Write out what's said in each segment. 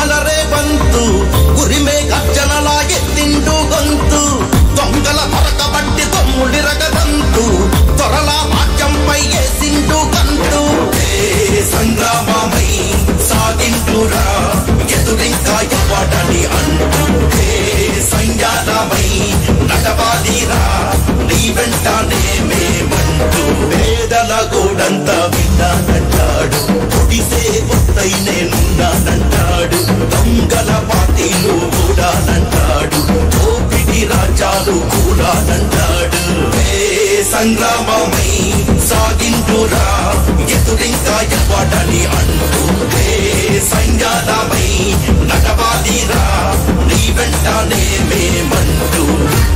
ఉరుమలరే బంతు ఉరిమే గర్జనలా ఎత్తిండు గొంతు దొంగల పరకబట్టి తమ్ముడి రగదంతు త్వరల రాజ్యంపై వేసిండు కంతు ఏ సంగ్రామమై సాగింటురా ఎదురింకా ఇవ్వడని అంటూ ఏ సంయాలమై నడవాలిరా నీ వెంటనే మేమంటూ పేదల గోడంతా విన్నానంటాడు పొడిసే పొత్తై నేనున్నానంటాడు దొంగల పార్టీలు కూడానంటాడు దోపిడి రాజ్యాలు కూడానంటాడు ఏ సంగ్రామమై సాగింటురా ఎదురింకా ఇవ్వడని అంటూ ఏ సంయాలమై నడవాలిరా నీ వెంటనే మేమంటూ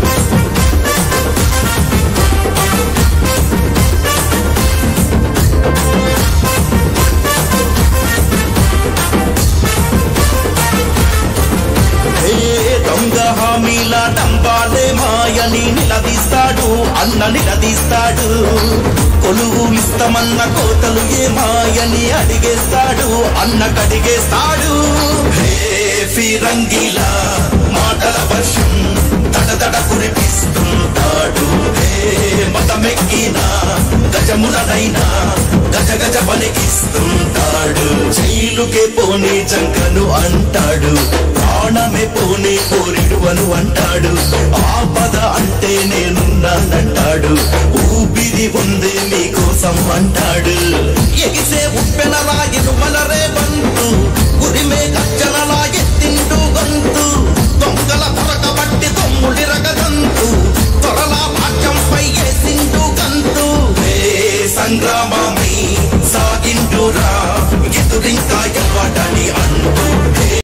ఏ దొంగ హామీల డంబాలే మాయని నిలదీస్తాడు అన్న నిలదీస్తాడు కొలువులిస్తామన్న కోతలు ఏ మాయని అడిగేస్తాడు అన్న కడిగేస్తాడు హే ఫిరంగిలా మాటల వర్షం తడతడ కురిపిస్తుంటాడు హే మతమెక్కిన గజముననైనా గజ గజ పలికిస్తుంటాడు జైలుకే పోనీ జంకను అంటాడు ప్రాణమే పోనీ కోరిడువను అంటాడు ఆపద అంటే నేనున్నానంటాడు